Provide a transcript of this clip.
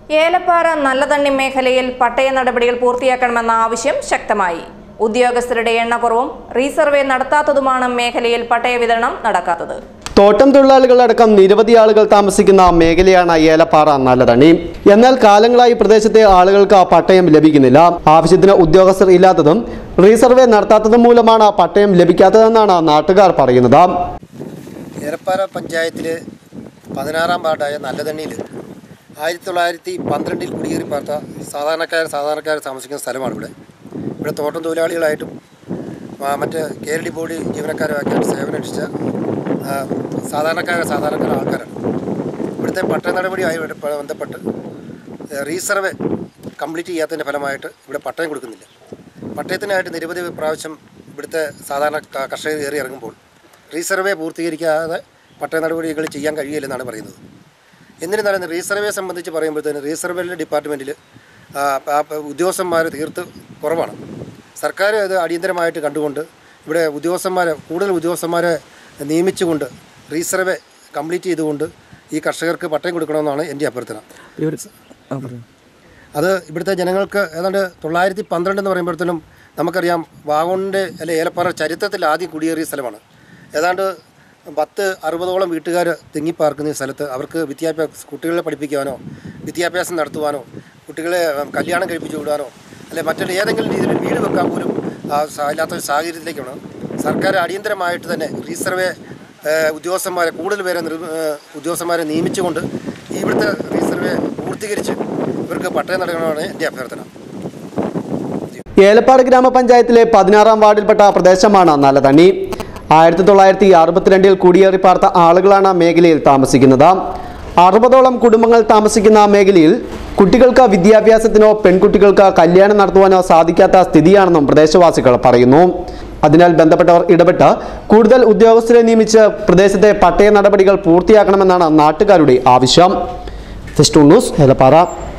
ഏലപ്പാറ നല്ലതണ്ണി മേഖലയിൽ പട്ടയ നടപടികൾ പൂർത്തിയാക്കണമെന്ന ആവശ്യം ശക്തമായി ഉദ്യോഗസ്ഥരുടെ എണ്ണക്കുറവും റീസർവേ നടത്താത്തതുമാണ് മേഖലയിൽ പട്ടയ വിതരണം നടക്കാത്തത് തോട്ടം തൊഴിലാളികളടക്കം നിരവധി ആളുകൾ താമസിക്കുന്ന മേഖലയാണ് ഏലപ്പാറ നല്ലതണ്ണി എന്നാൽ കാലങ്ങളായി പ്രദേശത്തെ ആളുകൾക്ക് പട്ടയം ലഭിക്കുന്നില്ല ആവശ്യത്തിന് ഉദ്യോഗസ്ഥർ ഇല്ലാത്തതും റീസർവേ നടത്താത്തതും മൂലമാണ് പട്ടയം ലഭിക്കാത്തതെന്നാണ് നാട്ടുകാർ പറയുന്നത് ഏലപ്പാറ പഞ്ചായത്തിൽ പതിനാറാം വാർഡായ നല്ലതണ്ണിയിൽ ആയിരത്തി തൊള്ളായിരത്തി പന്ത്രണ്ടിൽ കുടിയേറി പാർത്ത സാധാരണക്കാർ സാധാരണക്കാർ താമസിക്കുന്ന സ്ഥലമാണ് ഇവിടെ ഇവിടെ തോട്ടം തൊഴിലാളികളായിട്ടും ആ, മറ്റ് കെ എൽ ഡി ബോർഡ് ജീവനക്കാരുമാക്കിയിട്ട് സേവനമനുഷ്ഠിച്ച ആ, സാധാരണക്കാർ സാധാരണക്കാർ ആൾക്കാരാണ് ഇവിടുത്തെ പട്ടയ നടപടിയുമായി ഇവിടെ പ- ബന്ധപ്പെട്ട് റീസർവേ കംപ്ലീറ്റ് ചെയ്യാത്തതിൻ്റെ ഫലമായിട്ട് ഇവിടെ പട്ടയം കൊടുക്കുന്നില്ല പട്ടയത്തിനായിട്ട് നിരവധി പ്രാവശ്യം ഇവിടുത്തെ സാധാരണ ക- കർഷകർ കയറി ഇറങ്ങുമ്പോൾ റീസർവേ പൂർത്തീകരിക്കാതെ പട്ടയ നടപടികൾ ചെയ്യാൻ കഴിയില്ലെന്നാണ് പറയുന്നത് എന്നിരുന്നാലും റീസർവേ സംബന്ധിച്ച് പറയുമ്പോഴത്തേന് റീസർവേയുടെ ഡിപ്പാർട്ട്മെൻറ്റിൽ ഉദ്യോഗസ്ഥന്മാർ തീർത്ത് കുറവാണ് സർക്കാർ അത് അടിയന്തരമായിട്ട് കണ്ടുകൊണ്ട് ഇവിടെ ഉദ്യോഗസ്ഥന്മാരെ കൂടുതൽ ഉദ്യോഗസ്ഥന്മാരെ നിയമിച്ചുകൊണ്ട് റീസർവേ കംപ്ലീറ്റ് ചെയ്തുകൊണ്ട് ഈ കർഷകർക്ക് പട്ടയം കൊടുക്കണമെന്നാണ് എൻ്റെ അഭ്യർത്ഥന അത് ഇവിടുത്തെ ജനങ്ങൾക്ക് ഏതാണ്ട് തൊള്ളായിരത്തി പന്ത്രണ്ട് എന്ന് പറയുമ്പോഴത്തേനും നമുക്കറിയാം വാഗോണിൻ്റെ അല്ലെ ഏലപ്പാറ ചരിത്രത്തിൽ ആദ്യം കുടിയേറിയ സ്ഥലമാണ് ഏതാണ്ട് പത്ത് അറുപതോളം വീട്ടുകാർ തിങ്ങിപ്പാർക്കുന്ന ഈ സ്ഥലത്ത് അവർക്ക് വിദ്യാഭ്യാസ കുട്ടികളെ പഠിപ്പിക്കുവാനോ വിദ്യാഭ്യാസം നടത്തുവാനോ കുട്ടികളെ ഉം, കല്യാണം കഴിപ്പിച്ചു വിടാനോ അല്ലെ മറ്റൊരു ഏതെങ്കിലും രീതിയിൽ വീട് വെക്കാൻ പോലും ആ, സാ- ഇല്ലാത്തൊരു സാഹചര്യത്തിലേക്കാണ് സർക്കാർ അടിയന്തരമായിട്ട് തന്നെ റീസർവേ ഏഹ്, ഉദ്യോഗസ്ഥന്മാരെ കൂടുതൽ പേരെ നിർ ഏഹ്, ഉദ്യോഗസ്ഥന്മാരെ നിയമിച്ചുകൊണ്ട് ഈ ഇവിടുത്തെ റീസർവേ പൂർത്തീകരിച്ച് ഇവർക്ക് പട്ടയം നൽകണമെന്നാണ് എൻ്റെ അഭ്യർത്ഥന ഏലപ്പാട് ഗ്രാമപഞ്ചായത്തിലെ പതിനാറാം വാർഡിൽപ്പെട്ട പ്രദേശമാണ് നല്ലതണ്ണി ആയിരത്തി തൊള്ളായിരത്തി അറുപത്തിരണ്ടിൽ കുടിയേറി പാർത്ത ആളുകളാണ് മേഖലയിൽ താമസിക്കുന്നത് അറുപതോളം കുടുംബങ്ങൾ താമസിക്കുന്ന മേഖലയിൽ കുട്ടികൾക്ക് വിദ്യാഭ്യാസത്തിനോ പെൺകുട്ടികൾക്ക് കല്യാണം നടത്തുവാനോ സാധിക്കാത്ത സ്ഥിതിയാണെന്നും പ്രദേശവാസികൾ പറയുന്നു അതിനാൽ ബന്ധപ്പെട്ടവർ ഇടപെട്ട് കൂടുതൽ ഉദ്യോഗസ്ഥരെ നിയമിച്ച് പ്രദേശത്തെ പട്ടയ നടപടികൾ പൂർത്തിയാക്കണമെന്നാണ് നാട്ടുകാരുടെ ആവശ്യം ഫെസ്റ്റൂൺ ന്യൂസ് ഏലപ്പാറ